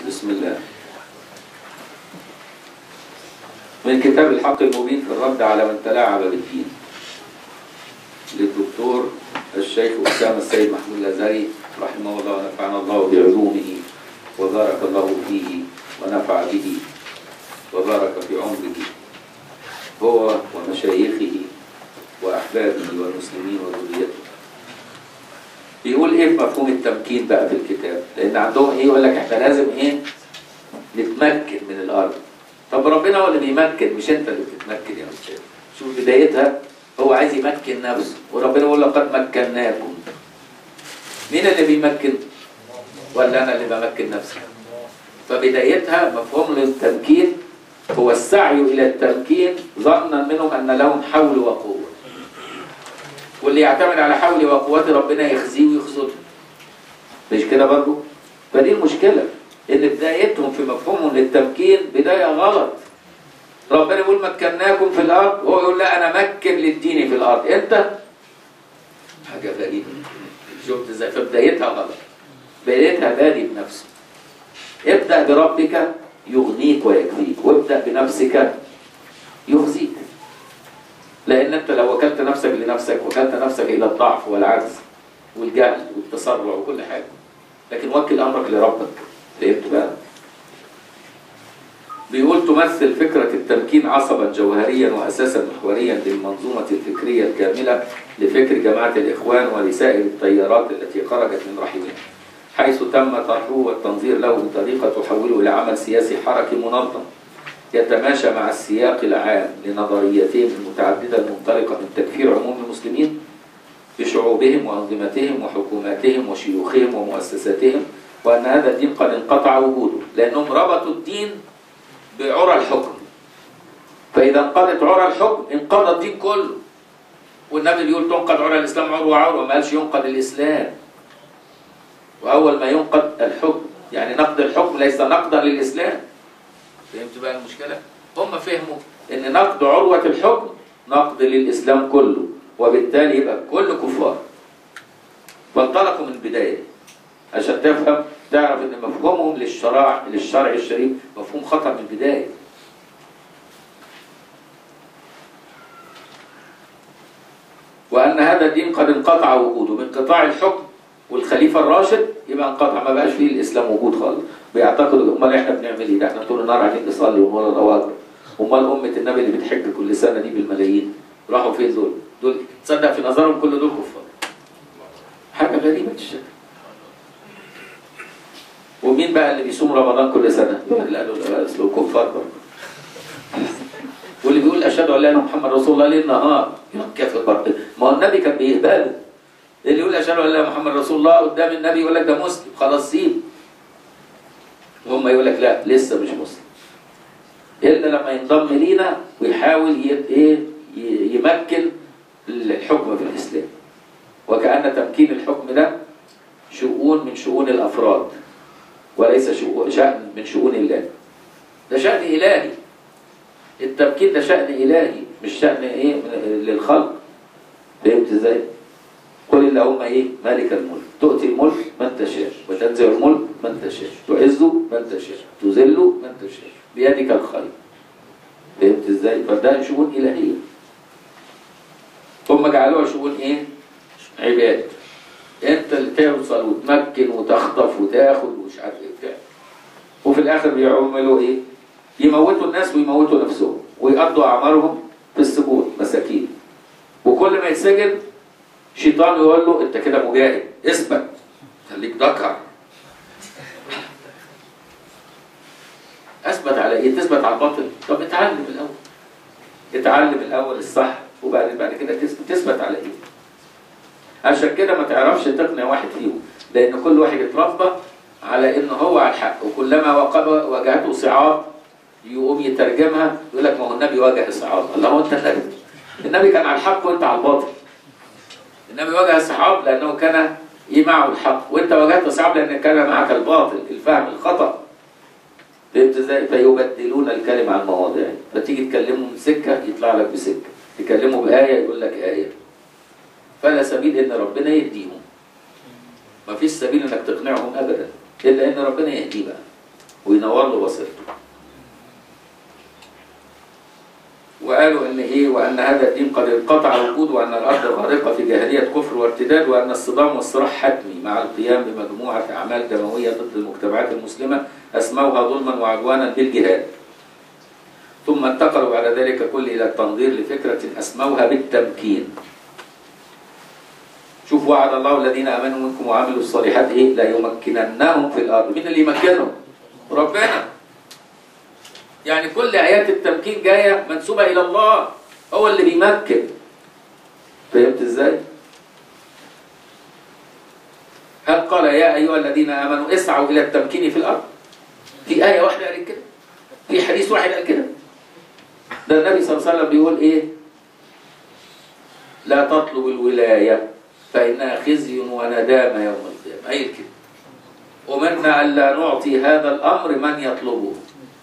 بسم الله من كتاب الحق المبين في الرد على من تلاعب بالدين للدكتور الشيخ أسامة السيد محمود الأزهري رحمه الله ونفعنا الله بعلومه وبارك الله فيه ونفع به وبارك في عمره هو ومشايخه وأحبابه والمسلمين وذريته بيقول ايه في مفهوم التمكين بقى في الكتاب لان عندهم ايه يقول لك احنا لازم ايه نتمكن من الارض طب ربنا هو اللي بيمكن مش انت اللي بتتمكن يا استاذ شوف بدايتها هو عايز يمكن نفسه وربنا يقول لقد مكناكم مين اللي بيمكن ولا انا اللي بمكن نفسي فبدايتها مفهوم للتمكين هو السعي الى التمكين ظنا منهم ان لهم حول وقوه واللي يعتمد على حول وقوة ربنا يخزيه ويخذله مش كده برضه فدي المشكلة ان بدايتهم في مفهومهم للتمكين بداية غلط ربنا يقول مكناكم في الارض وهو يقول لا انا مكن للدين في الارض انت حاجة غريبة شفت ازاي فبدايتها غلط بدايتها بادي بنفسه ابدأ بربك يغنيك ويكفيك وابدأ بنفسك يخزيك لان انت لو وكلت نفسك لنفسك وكلت نفسك الى الضعف والعجز والجهل والتسرع وكل حاجه لكن وكل امرك لربك فهمت بقى بيقول تمثل فكرة التمكين عصبا جوهريا وأساسا محوريا للمنظومة الفكرية الكاملة لفكر جماعة الإخوان ولسائر التيارات التي خرجت من رحمها حيث تم طرحه والتنظير له بطريقة تحوله إلى عمل سياسي حركي منظم يتماشى مع السياق العام لنظريتهم المتعددة المنطلقة من تكفير عموم المسلمين بشعوبهم وأنظمتهم وحكوماتهم وشيوخهم ومؤسساتهم وأن هذا الدين قد انقطع وجوده لأنهم ربطوا الدين بعرى الحكم فإذا انقضت عرى الحكم انقضى الدين كله والنبي بيقول تنقض عرى الإسلام عروة عروة ما قالش ينقض الإسلام وأول ما ينقض الحكم يعني نقض الحكم ليس نقضا للإسلام فهمت بقى المشكلة؟ هم فهموا ان نقد عروة الحكم نقد للإسلام كله وبالتالي يبقى كل كفار فانطلقوا من البداية عشان تفهم تعرف ان مفهومهم للشرع للشرع الشريف مفهوم خطأ من البداية وأن هذا الدين قد انقطع وجوده بانقطاع الحكم والخليفة الراشد يبقى انقطع ما بقاش فيه الإسلام وجود خالص بيعتقدوا امال احنا بنعمل ايه ده احنا طول النهار قاعدين نصلي ونقول الله اكبر امال امه النبي اللي بتحج كل سنه دي بالملايين راحوا فين دول دول تصدق في نظرهم كل دول كفار حاجه غريبه الشكل ومين بقى اللي بيصوم رمضان كل سنه يقول لك لا دول اصل كفار برضه واللي بيقول اشهد ان لا اله الا محمد رسول الله ليل نهار كافر برضه ما هو النبي كان بيهبله اللي يقول اشهد ان لا اله الا محمد رسول الله قدام النبي يقول لك ده مسلم خلاص سيب وهم يقول لك لا لسه مش مسلم الا لما ينضم لينا ويحاول ايه يمكن الحكم في الاسلام وكأن تمكين الحكم ده شؤون من شؤون الافراد وليس شأن من شؤون الله ده شأن الهي التمكين ده شأن الهي مش شأن ايه للخلق فهمت ازاي؟ قل اللهم ايه مالك الملك تؤتي الملك من تشاء وتنزع الملك من تشاء تعز من تشاء تذل من تشاء بيدك الخير فهمت ازاي فده شؤون الهيه هم جعلوها شؤون ايه عباد انت اللي توصل وتمكن وتخطف وتاخد ومش عارف ايه بتاع وفي الاخر بيعملوا ايه يموتوا الناس ويموتوا نفسهم ويقضوا اعمارهم في السجون مساكين وكل ما يتسجن شيطان يقول له انت كده مجاهد اثبت خليك ذكر اثبت على ايه تثبت على الباطل طب اتعلم الاول اتعلم الاول الصح وبعدين بعد كده تثبت على ايه عشان كده ما تعرفش تقنع واحد فيهم لان كل واحد اتربى على ان هو على الحق وكلما واجهته صعاب يقوم يترجمها يقول لك ما هو النبي واجه صعاب الله هو انت النبي النبي كان على الحق وانت على الباطل النبي واجه الصحاب لانه كان معه الحق وانت واجهت الصحاب لان كان معك الباطل الفهم الخطا فهمت ازاي فيبدلون الكلمه عن مواضعه فتيجي تكلمه من سكه يطلع لك بسكه تكلمه بايه يقول لك ايه فلا سبيل ان ربنا يهديهم ما فيش سبيل انك تقنعهم ابدا الا ان ربنا يهديه بقى وينور له بصيرته وقالوا ان ايه وان هذا الدين قد انقطع وجوده وان الارض غارقه في جاهليه كفر وارتداد وان الصدام والصراع حتمي مع القيام بمجموعه اعمال دمويه ضد المجتمعات المسلمه اسموها ظلما وعدوانا بالجهاد. ثم انتقلوا بعد ذلك كله الى التنظير لفكره اسموها بالتمكين. شوف وعد الله الذين امنوا منكم وعملوا الصالحات ايه؟ لا يمكننهم في الارض، مين اللي يمكنهم؟ ربنا. يعني كل آيات التمكين جاية منسوبة إلى الله هو اللي بيمكن فهمت إزاي؟ هل قال يا أيها الذين آمنوا اسعوا إلى التمكين في الأرض؟ في آية واحدة قالت كده في حديث واحد قال كده ده النبي صلى الله عليه وسلم بيقول إيه؟ لا تطلب الولاية فإنها خزي وندامة يوم القيامة أي كده أمرنا ألا نعطي هذا الأمر من يطلبه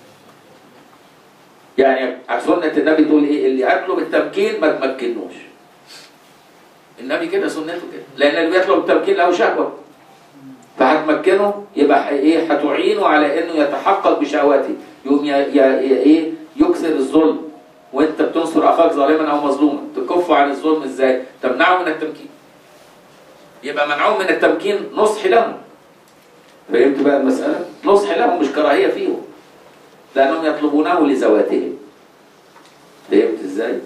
يعني سنة النبي تقول ايه اللي يطلب التمكين ما تمكنوش النبي كده سنته كده لان اللي بيطلب التمكين له شهوه فهتمكنه يبقى ايه هتعينه على انه يتحقق بشهواته يقوم ي- ي- ايه يكثر الظلم وانت بتنصر اخاك ظالما او مظلوما تكفه عن الظلم ازاي تمنعه من التمكين يبقى منعهم من التمكين نصح لهم فهمت بقى المساله نصح لهم مش كراهيه فيهم لأنهم يطلبونه لذواتهم فهمت ازاي؟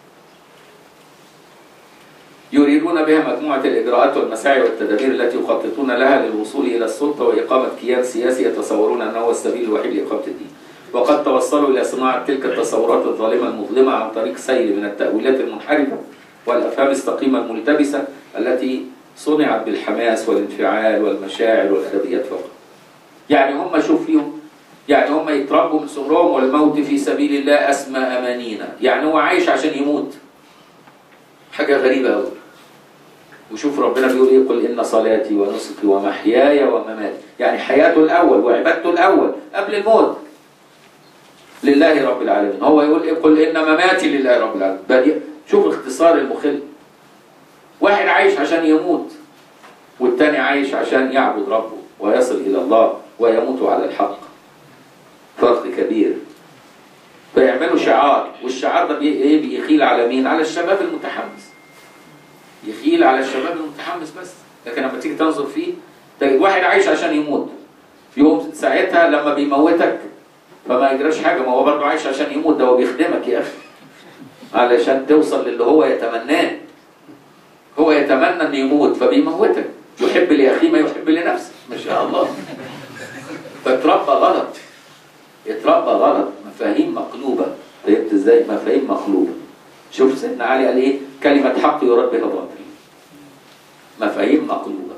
يريدون بها مجموعة الإجراءات والمساعي والتدابير التي يخططون لها للوصول إلى السلطة وإقامة كيان سياسي يتصورون أنه هو السبيل الوحيد لإقامة الدين وقد توصلوا إلى صناعة تلك التصورات الظالمة المظلمة عن طريق سيل من التأويلات المنحرفة والأفهام السقيمة الملتبسة التي صنعت بالحماس والانفعال والمشاعر والأدبيات فقط يعني هم شوف فيهم يعني هم يتربوا من صغرهم والموت في سبيل الله أسمى أمانينا يعني هو عايش عشان يموت حاجة غريبة أوي وشوف ربنا بيقول إيه قل إن صلاتي ونسكي ومحياي ومماتي يعني حياته الأول وعبادته الأول قبل الموت لله رب العالمين هو يقول إيه قل إن مماتي لله رب العالمين بدي شوف اختصار المخل واحد عايش عشان يموت والتاني عايش عشان يعبد ربه ويصل إلى الله ويموت على الحق فرق كبير فيعملوا شعار والشعار ده بي- ايه بيخيل على مين على الشباب المتحمس يخيل على الشباب المتحمس بس لكن لما تيجي تنظر فيه تجد واحد عايش عشان يموت يوم ساعتها لما بيموتك فما يجراش حاجه ما هو برضه عايش عشان يموت ده هو بيخدمك يا اخي علشان توصل للي هو يتمناه هو يتمنى ان يموت فبيموتك يحب لاخيه ما يحب لنفسه ما شاء الله فاتربى غلط اتربى غلط مفاهيم مقلوبة فهمت ازاي مفاهيم مقلوبة شوف سيدنا علي قال ايه كلمة حق يراد بها باطل مفاهيم مقلوبة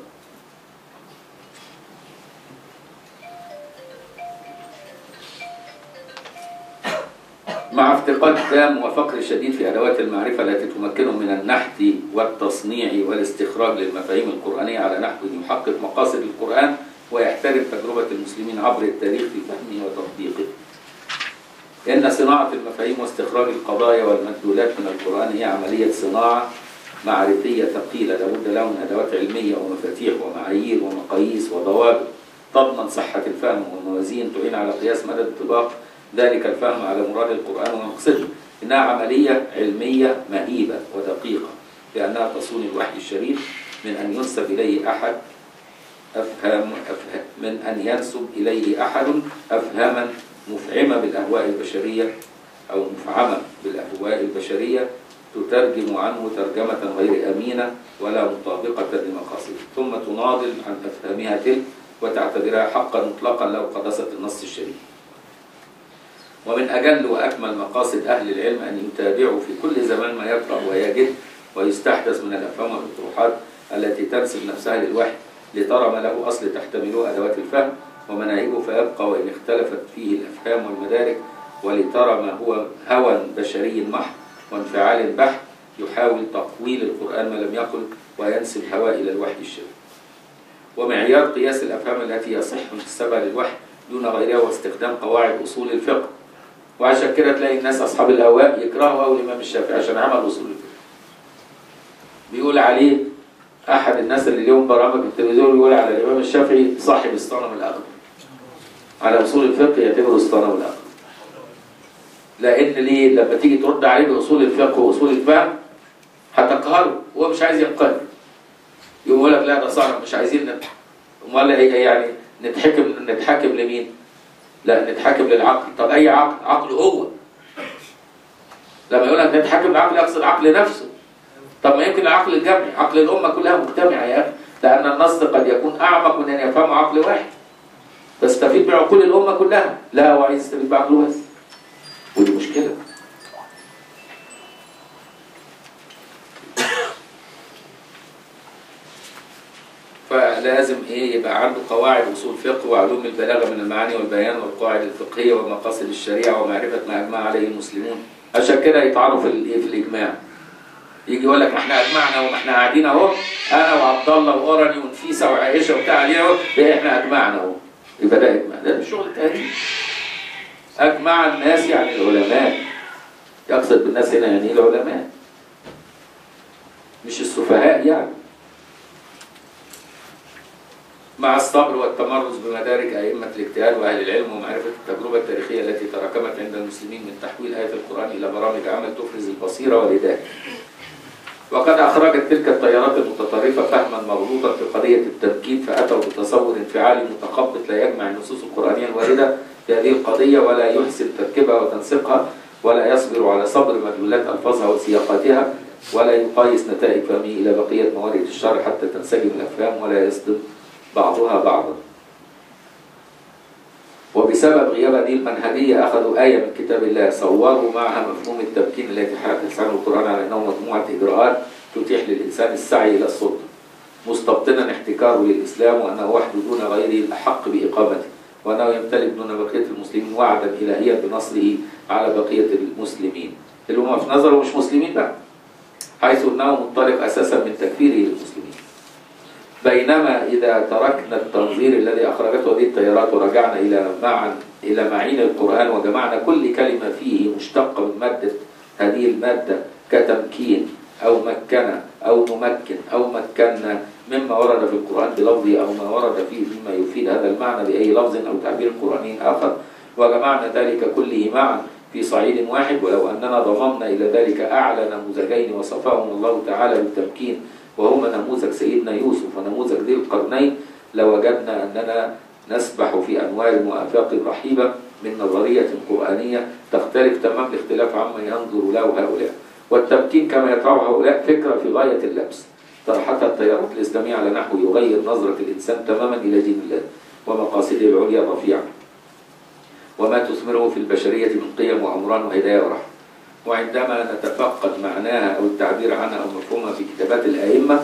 مع افتقاد تام وفقر شديد في ادوات المعرفه التي تمكنهم من النحت والتصنيع والاستخراج للمفاهيم القرانيه على نحو يحقق مقاصد القران ويحترم تجربه المسلمين عبر التاريخ في فهمه وتطبيقه. ان صناعه المفاهيم واستخراج القضايا والمدلولات من القران هي عمليه صناعه معرفيه ثقيله لابد لها من ادوات علميه ومفاتيح ومعايير ومقاييس وضوابط تضمن صحه الفهم والموازين تعين على قياس مدى انطباق ذلك الفهم على مراد القرآن ومقصده إنها عملية علمية مهيبة ودقيقة لأنها تصون الوحي الشريف من أن ينسب إليه أحد أفهام أفهم من أن ينسب إليه أحد أفهاما مفعمة بالأهواء البشرية أو مفعمة بالأهواء البشرية تترجم عنه ترجمة غير أمينة ولا مطابقة لمقاصده ثم تناضل عن أفهامها تلك وتعتبرها حقا مطلقا لو قدست النص الشريف ومن أجل وأكمل مقاصد أهل العلم أن يتابعوا في كل زمان ما يقرأ ويجد ويستحدث من الأفهام والأطروحات التي تنسب نفسها للوحي لترى ما له أصل تحتمله أدوات الفهم ومناهجه فيبقى وإن اختلفت فيه الأفهام والمدارك ولترى ما هو هوى بشري محض وانفعال بحت يحاول تقويل القرآن ما لم يقل وينسب هواه إلى الوحي الشرعي ومعيار قياس الأفهام التي يصح نسبها للوحي دون غيرها واستخدام قواعد أصول الفقه وعشان كده تلاقي الناس أصحاب الأهواء يكرهوا أول الإمام الشافعي عشان عمل أصول الفقه بيقول عليه أحد الناس اللي ليهم برامج في التلفزيون بيقول على الإمام الشافعي صاحب الصنم الأخضر على اصول الفقه يعتبره اسطوانه والعقل لان ليه لما تيجي ترد عليه باصول الفقه واصول الفهم هتقهره هو مش عايز ينقهر يقوم يقول لك لا ده صعب مش عايزين نت... امال ايه يعني نتحكم نتحاكم لمين؟ لا نتحاكم للعقل طب اي عقل؟ عقله هو لما يقول لك نتحاكم للعقل يقصد عقل نفسه طب ما يمكن العقل الجمعي عقل الامه كلها مجتمعه يا اخي لان النص قد يكون اعمق من ان يفهمه عقل واحد تستفيد بعقول الامه كلها لا هو عايز يستفيد بعقله بس ودي مشكله فلازم ايه يبقى عنده قواعد اصول فقه وعلوم البلاغه من المعاني والبيان والقواعد الفقهيه ومقاصد الشريعه ومعرفه ما اجمع عليه المسلمون عشان كده يطعنوا في الايه في الاجماع يجي يقول لك ما احنا اجمعنا وما احنا قاعدين اهو انا وعبد الله وقرني ونفيسه وعائشه وبتاع علينا اهو ده احنا اجمعنا اهو يبقى ده اجماع ده مش شغل تهريج اجمع الناس يعني العلماء يقصد بالناس هنا يعني العلماء مش السفهاء يعني مع الصبر والتمرس بمدارك أئمة الاجتهاد وأهل العلم ومعرفة التجربة التاريخية التي تراكمت عند المسلمين من تحويل آية القرآن إلى برامج عمل تفرز البصيرة والهداية. وقد أخرجت تلك التيارات المتطرفة فهما مغلوطا في قضية التمكين فأتوا بتصور انفعالي متخبط لا يجمع النصوص القرآنية الواردة في هذه القضية ولا يحسن تركيبها وتنسيقها ولا يصبر على صبر مدلولات ألفاظها وسياقاتها ولا يقايس نتائج فهمه إلى بقية موارد الشرع حتى تنسجم الأفهام ولا يصدم بعضها بعضا وبسبب غياب هذه المنهجية أخذوا آية من كتاب الله صوروا معها مفهوم التمكين التي حدث لسان القرآن على أنه مجموعة إجراءات تتيح للإنسان السعي إلى السلطة مستبطنا احتكاره للإسلام وأنه وحده دون غيره الأحق بإقامته وأنه يمتلك دون بقية المسلمين وعدا إلهيا بنصره على بقية المسلمين اللي هم في نظره مش مسلمين بقى حيث أنه منطلق أساسا من تكفيره للمسلمين بينما إذا تركنا التنظير الذي أخرجته هذه التيارات ورجعنا إلى معا إلى معين القرآن وجمعنا كل كلمة فيه مشتقة من مادة هذه المادة كتمكين أو مكن أو نمكن أو مكنا مما ورد في القرآن بلفظه أو ما ورد فيه مما يفيد هذا المعنى بأي لفظ أو تعبير قرآني آخر وجمعنا ذلك كله معا في صعيد واحد ولو أننا ضممنا إلى ذلك أعلى نموذجين وصفاهم الله تعالى بالتمكين وهما نموذج سيدنا يوسف ونموذج ذي القرنين لوجدنا أننا نسبح في أنواع وآفاق رحيبة من نظرية قرآنية تختلف تمام الاختلاف عما ينظر له هؤلاء والتمكين كما يطرح هؤلاء فكرة في غاية اللبس طرحتها التيارات الإسلامية على نحو يغير نظرة الإنسان تماما إلى دين الله ومقاصده العليا الرفيعة وما تثمره في البشرية من قيم وعمران وهداية ورحمة وعندما نتفقد معناها أو التعبير عنها أو مفهومها في كتابات الأئمة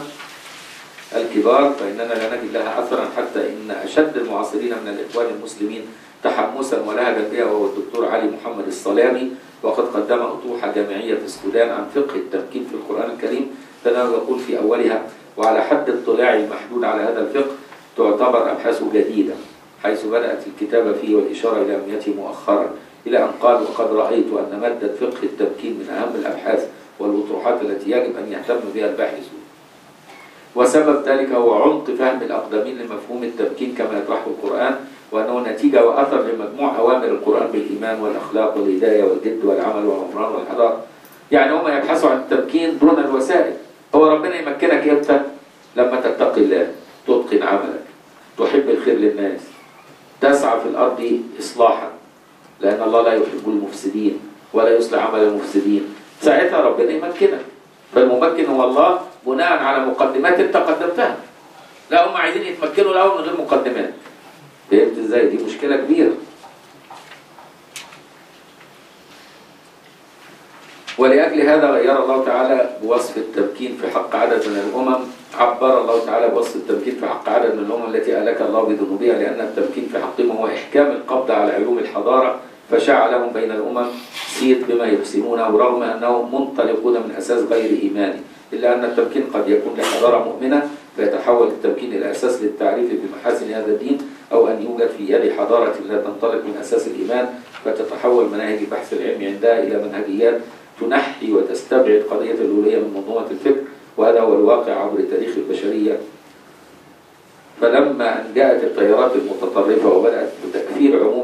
الكبار فإننا لا نجد لها أثرا حتى إن أشد المعاصرين من الإخوان المسلمين تحمسا ولهجا بها وهو الدكتور علي محمد الصلامي وقد قدم أطروحة جامعية في السودان عن فقه التمكين في القرآن الكريم فأنا يقول في أولها وعلى حد اطلاعي المحدود على هذا الفقه تعتبر أبحاثه جديدة حيث بدأت الكتابة فيه والإشارة إلى أهميته مؤخرا إلى أن قال وقد رأيت أن مادة فقه التمكين من أهم الأبحاث والأطروحات التي يجب أن يهتم بها الباحثون وسبب ذلك هو عمق فهم الأقدمين لمفهوم التمكين كما يطرحه القرآن وأنه نتيجة وأثر لمجموع أوامر القرآن بالإيمان والأخلاق والهداية والجد والعمل والعمران والحضارة يعني هم يبحثوا عن التمكين دون الوسائل هو ربنا يمكنك امتى لما تتقي الله تتقن عملك تحب الخير للناس تسعى في الأرض إصلاحا لأن الله لا يحب المفسدين ولا يصلح عمل المفسدين ساعتها ربنا يمكنك فالممكن هو الله بناء على مقدمات انت قدمتها لا هم عايزين يتمكنوا الاول من غير مقدمات فهمت ازاي دي مشكله كبيره ولأجل هذا غير الله تعالى بوصف التمكين في حق عدد من الأمم عبر الله تعالى بوصف التمكين في حق عدد من الأمم التي أهلك الله بذنوبها لأن التمكين في حقهم هو إحكام القبض على علوم الحضارة فشاع لهم بين الأمم سيد بما يحسنونه رغم أنهم منطلقون من أساس غير إيماني إلا أن التمكين قد يكون لحضارة مؤمنة فيتحول التمكين إلى أساس للتعريف بمحاسن هذا الدين أو أن يوجد في يد حضارة لا تنطلق من أساس الإيمان فتتحول مناهج البحث العلمي عندها إلى منهجيات تنحي وتستبعد قضية الأولية من منظومة الفكر وهذا هو الواقع عبر تاريخ البشرية فلما أن جاءت التيارات المتطرفة وبدأت بتكفير عموم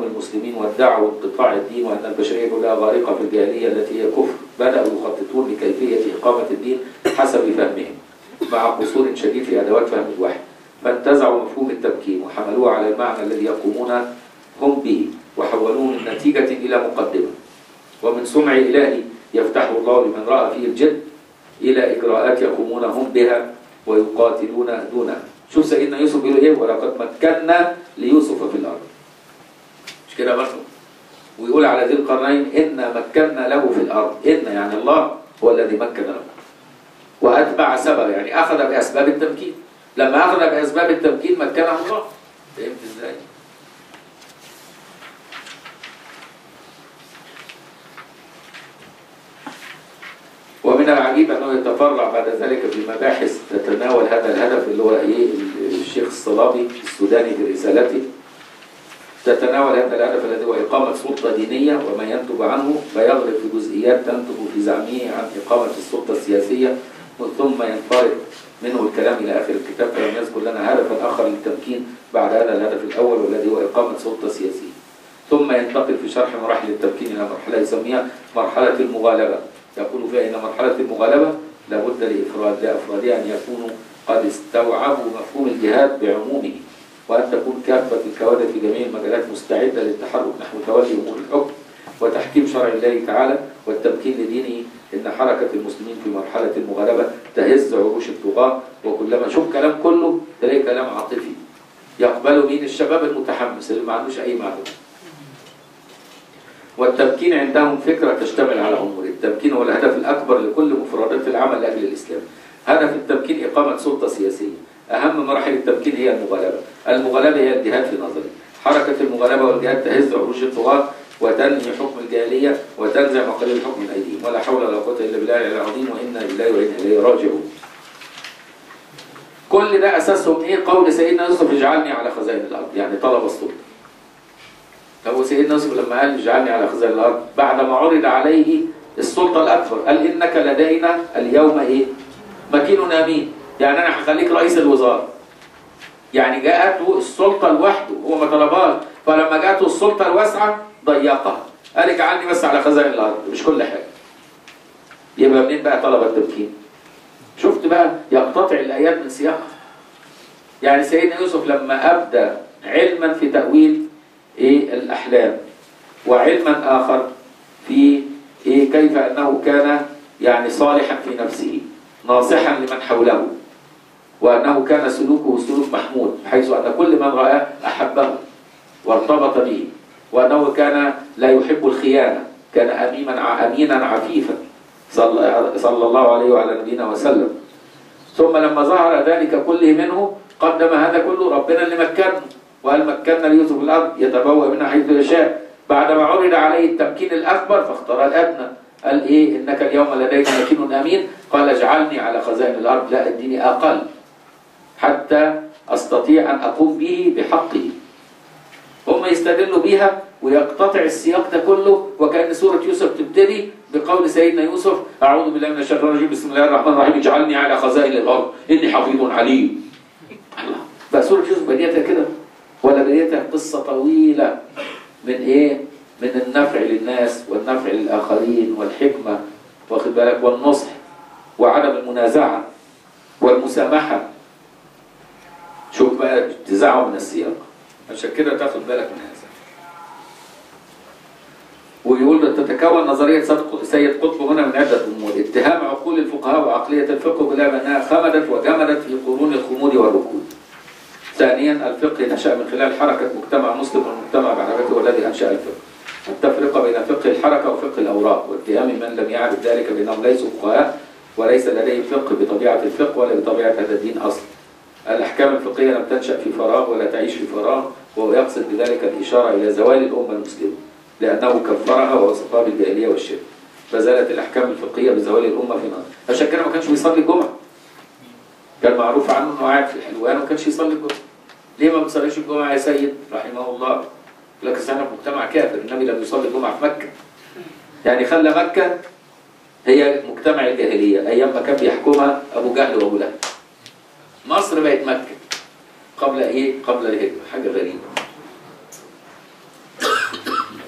وادعوا انقطاع الدين وأن البشرية كلها غارقة في الجاهلية التي هي كفر بدأوا يخططون لكيفية إقامة الدين حسب فهمهم مع قصور شديد في أدوات فهم الوحي فانتزعوا مفهوم التمكين وحملوه على المعنى الذي يقومون هم به وحولوه من نتيجة إلى مقدمة ومن سمع إلهي يفتح الله لمن رأى فيه الجد إلى إجراءات يقومون هم بها ويقاتلون دونها شوف سيدنا يوسف بيقول إيه ولقد مكنا ليوسف في الأرض مش كده برضه ويقول على ذي القرنين إن مكنا له في الأرض إن يعني الله هو الذي مكن له وأتبع سبب يعني أخذ بأسباب التمكين لما أخذ بأسباب التمكين مكنه الله فهمت إزاي؟ ومن العجيب أنه يتفرع بعد ذلك بمباحث تتناول هذا الهدف اللي هو إيه الشيخ الصلابي السوداني في رسالته تتناول هذا الهدف الذي هو إقامة سلطة دينية وما ينتج عنه فيغرق في جزئيات تنتج في زعمه عن إقامة السلطة السياسية ثم ينفرد منه الكلام إلى آخر الكتاب فلم يذكر لنا هدفا آخر للتمكين بعد هذا الهدف الأول والذي هو إقامة سلطة سياسية ثم ينتقل في شرح مراحل التمكين إلى مرحلة يسميها مرحلة المغالبة يقول فيها إن مرحلة المغالبة لابد لإفراد لأفرادها أن يكونوا قد استوعبوا مفهوم الجهاد بعمومه وأن تكون كافة الكوادر في جميع المجالات مستعدة للتحرك نحو تولي أمور الحكم وتحكيم شرع الله تعالى والتمكين لدينه إن حركة المسلمين في مرحلة المغالبة تهز عروش الطغاة وكلما شوف كلام كله تلاقي كلام عاطفي يقبله مين الشباب المتحمس اللي ما عندوش أي معلومة والتمكين عندهم فكرة تشتمل على أمور التمكين هو الهدف الأكبر لكل مفردات العمل لأجل الإسلام هدف التمكين إقامة سلطة سياسية أهم مراحل التمكين هي المغالبة المغالبة هي الجهاد في نظري حركة المغالبة والجهاد تهز عروش الطغاة وتنهي حكم الجاهلية وتنزع مقاليد الحكم من أيديهم ولا حول ولا قوة إلا بالله العظيم وإنا لله وإنا إليه راجعون كل ده أساسهم إيه قول سيدنا يوسف اجعلني على خزائن الأرض يعني طلب السلطة هو سيدنا يوسف لما قال اجعلني على خزائن الأرض بعد ما عرض عليه السلطة الأكبر قال إنك لدينا اليوم إيه مكين أمين يعني أنا هخليك رئيس الوزارة يعني جاءته السلطة لوحده هو ما طلبهاش فلما جاءته السلطة الواسعة ضيقها قال اجعلني بس على خزائن الأرض مش كل حاجة يبقى منين بقى طلب التمكين شفت بقى يقتطع الآيات من سياقها يعني سيدنا يوسف لما أبدى علما في تأويل إيه الأحلام وعلما آخر في إيه كيف أنه كان يعني صالحا في نفسه ناصحا لمن حوله وأنه كان سلوكه سلوك محمود حيث أن كل من رآه أحبه وارتبط به وأنه كان لا يحب الخيانة كان أمينا أمينا عفيفا صلى, صلى الله عليه وعلى نبينا وسلم ثم لما ظهر ذلك كله منه قدم هذا كله ربنا اللي مكنه وهل مكنا ليوسف الأرض يتبوأ منها حيث يشاء بعدما عرض عليه التمكين الأكبر فاختار الأدنى قال إيه إنك اليوم لدينا مكين أمين قال اجعلني على خزائن الأرض لا اديني أقل حتى أستطيع أن أقوم به بحقه هم يستدلوا بيها ويقتطع السياق ده كله وكأن سورة يوسف تبتدي بقول سيدنا يوسف أعوذ بالله من الشيطان الرجيم بسم الله الرحمن الرحيم اجعلني على خزائن الأرض إني حفيظ عليم الله بقى سورة يوسف بديتها كده ولا بديتها قصة طويلة من إيه؟ من النفع للناس والنفع للآخرين والحكمة واخد بالك والنصح وعدم المنازعة والمسامحة شوف بقى انتزاعه من السياق عشان كده تاخد بالك من هذا ويقول تتكون نظرية سيد قطب هنا من عدة أمور اتهام عقول الفقهاء وعقلية الفقه بلا بأنها خمدت وجمدت في قرون الخمود والركود ثانيا الفقه نشأ من خلال حركة مجتمع مسلم والمجتمع بعرفته والذي أنشأ الفقه التفرقة بين فقه الحركة وفقه الأوراق واتهام من لم يعرف ذلك بأنهم ليسوا فقهاء وليس لديهم فقه بطبيعة الفقه ولا بطبيعة هذا الدين أصلا الأحكام الفقهية لم تنشأ في فراغ ولا تعيش في فراغ وهو يقصد بذلك الإشارة إلى زوال الأمة المسلمة لأنه كفرها ووصفها بالجاهلية والشرك فزالت الأحكام الفقهية بزوال الأمة في نار عشان كده ما كانش بيصلي الجمعة كان معروف عنه أنه قاعد في الحلوان وما كانش يصلي الجمعة ليه ما بيصليش الجمعة يا سيد رحمه الله لك احنا في مجتمع كافر النبي لم يصلي الجمعة في مكة يعني خلى مكة هي مجتمع الجاهلية أيام ما كان بيحكمها أبو جهل وأبو لهب مصر بقت مكة قبل إيه؟ قبل الهجرة حاجة غريبة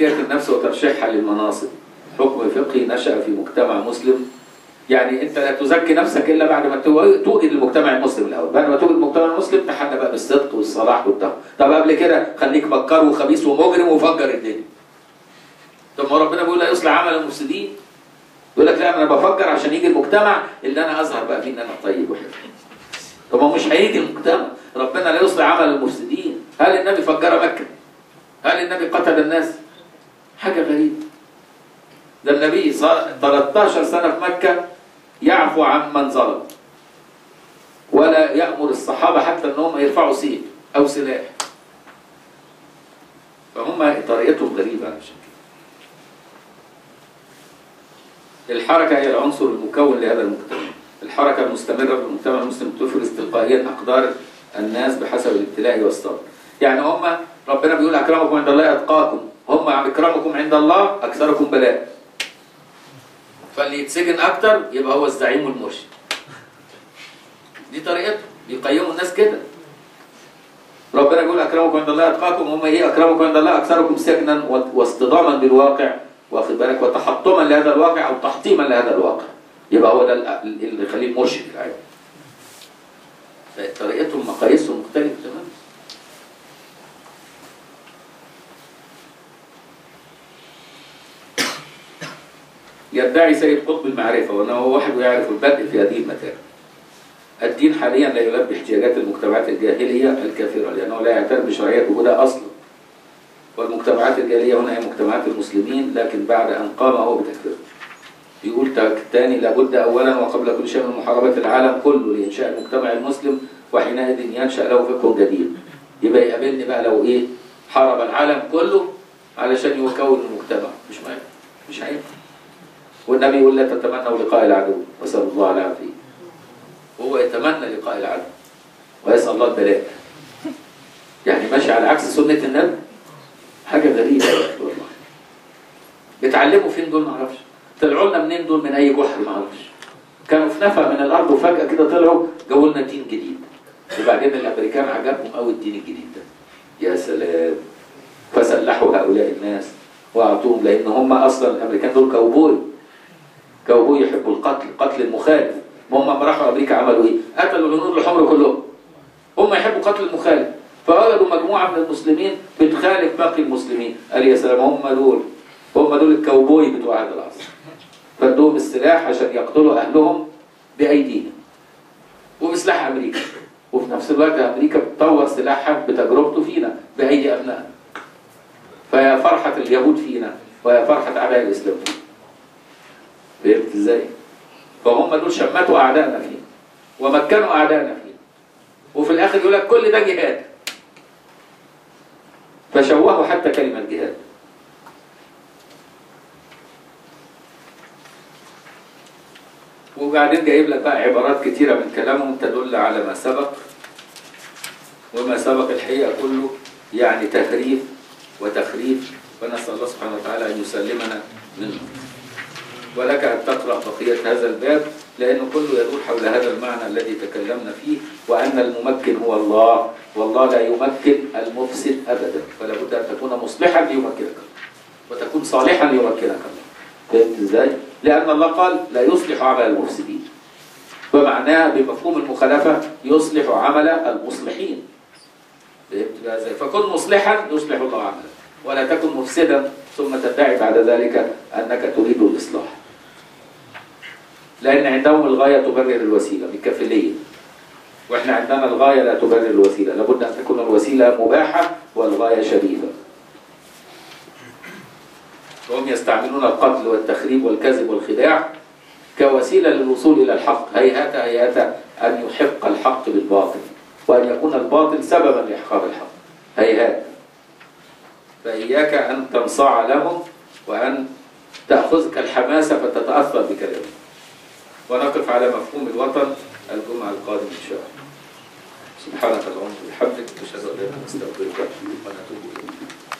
تزكية النفس وترشيحها للمناصب حكم فقهي نشأ في مجتمع مسلم يعني انت لا تزكي نفسك الا بعد ما تو- توجد المجتمع المسلم الاول بعد ما توجد المجتمع المسلم تحلى بقى بالصدق والصلاح والتقوى طب قبل كده خليك بكار وخبيث ومجرم وفجر الدنيا طب ما ربنا بيقول لا يصلح عمل المفسدين يقول لك لا انا بفكر عشان يجي المجتمع اللي انا اظهر بقى فيه ان انا طيب وحلو طب ما مش هيجي المجتمع ربنا لا يصلح عمل المفسدين هل النبي فجر مكه هل النبي قتل الناس حاجه غريبه ده النبي صار 13 سنه في مكه يعفو عن من ظلم ولا يأمر الصحابة حتى أنهم يرفعوا سيف أو سلاح فهم طريقتهم غريبة عشان كده الحركة هي العنصر المكون لهذا المجتمع الحركة المستمرة في المجتمع المسلم تفرز تلقائيا أقدار الناس بحسب الابتلاء والصبر يعني هم ربنا بيقول أكرمكم عند الله أتقاكم هم عم أكرمكم عند الله أكثركم بلاء فاللي يتسجن أكتر يبقى هو الزعيم والمرشد دي طريقته بيقيموا الناس كده ربنا يقول اكرمكم عند الله اتقاكم هم ايه اكرمكم عند الله اكثركم سجنا و- واصطداما بالواقع واخد بالك وتحطما لهذا الواقع او تحطيما لهذا الواقع يبقى هو ده ال- اللي يخليه المرشد العام طريقتهم مقاييسهم مختلفه تماما يدعي سيد قطب المعرفه وانه هو وحده يعرف البدء في هذه المتاهه الدين حاليا لا يلبي احتياجات المجتمعات الجاهلية الكافرة لأنه لا يعترف بشرعية وجودها أصلا والمجتمعات الجاهلية هنا هي مجتمعات المسلمين لكن بعد أن قام هو بتكفيرهم يقول تا- تاني لابد أولا وقبل كل شيء من محاربة العالم كله لإنشاء المجتمع المسلم وحينئذ ينشأ له فقه جديد يبقى يقابلني بقى لو إيه حارب العالم كله علشان يكون المجتمع مش معايا مش هينفع والنبي يقول لا تتمنوا لقاء العدو وسأل الله العافية وهو يتمنى لقاء العدو ويسأل الله البلاء يعني ماشي على عكس سنة النبي حاجة غريبة يا أخي والله بيتعلموا فين دول معرفش طلعوا لنا منين دول من أي جحر معرفش كانوا في نفق من الأرض وفجأة كده طلعوا جابوا لنا دين جديد وبعدين الأمريكان عجبهم قوي الدين الجديد ده يا سلام فسلحوا هؤلاء الناس وأعطوهم لأن هم أصلا الأمريكان دول كوبوي كوبوي يحبوا القتل قتل المخالف ما هم لما راحوا امريكا عملوا ايه؟ قتلوا الهنود الحمر كلهم. هم يحبوا قتل المخالف، فوجدوا مجموعه من المسلمين بتخالف باقي المسلمين، قال يا سلام هم دول هم دول الكوبوي بتوع هذا العصر. فادوهم السلاح عشان يقتلوا اهلهم بايديهم. وبسلاح امريكا. وفي نفس الوقت امريكا بتطور سلاحها بتجربته فينا بايدي ابنائها. فيا فرحه اليهود فينا ويا فرحه اعداء الاسلام فينا. فهمت ازاي؟ فهم دول شمتوا اعدائنا فيه ومكنوا اعدائنا فيه وفي الاخر يقول لك كل ده جهاد فشوهوا حتى كلمه جهاد وبعدين جايب لك بقى عبارات كتيره من كلامهم تدل على ما سبق وما سبق الحقيقه كله يعني تهريف وتخريف فنسال الله سبحانه وتعالى ان يسلمنا منه ولك أن تقرأ بقية هذا الباب لأنه كله يدور حول هذا المعنى الذي تكلمنا فيه وأن الممكن هو الله والله لا يمكن المفسد أبدا فلا بد أن تكون مصلحا ليمكنك الله وتكون صالحا ليمكنك الله فهمت إزاي؟ لأن الله قال لا يصلح عمل المفسدين ومعناها بمفهوم المخالفة يصلح عمل المصلحين فهمت بقى ازاي؟ فكن مصلحا يصلح الله عملك ولا تكن مفسدا ثم تدعي بعد ذلك أنك تريد الإصلاح لأن عندهم الغاية تبرر الوسيلة بكفلية وإحنا عندنا الغاية لا تبرر الوسيلة لابد أن تكون الوسيلة مباحة والغاية شريفة وهم يستعملون القتل والتخريب والكذب والخداع كوسيلة للوصول إلى الحق هيهات هيهات أن يحق الحق بالباطل وأن يكون الباطل سببا لإحقاق الحق هيهات فإياك أن تنصاع لهم وأن تأخذك الحماسة فتتأثر بكلامهم ونقف على مفهوم الوطن الجمعة القادمة إن شاء الله سبحانك اللهم وبحمدك أشهد أن لا إله إلا أنت نستغفرك ونتوب إليك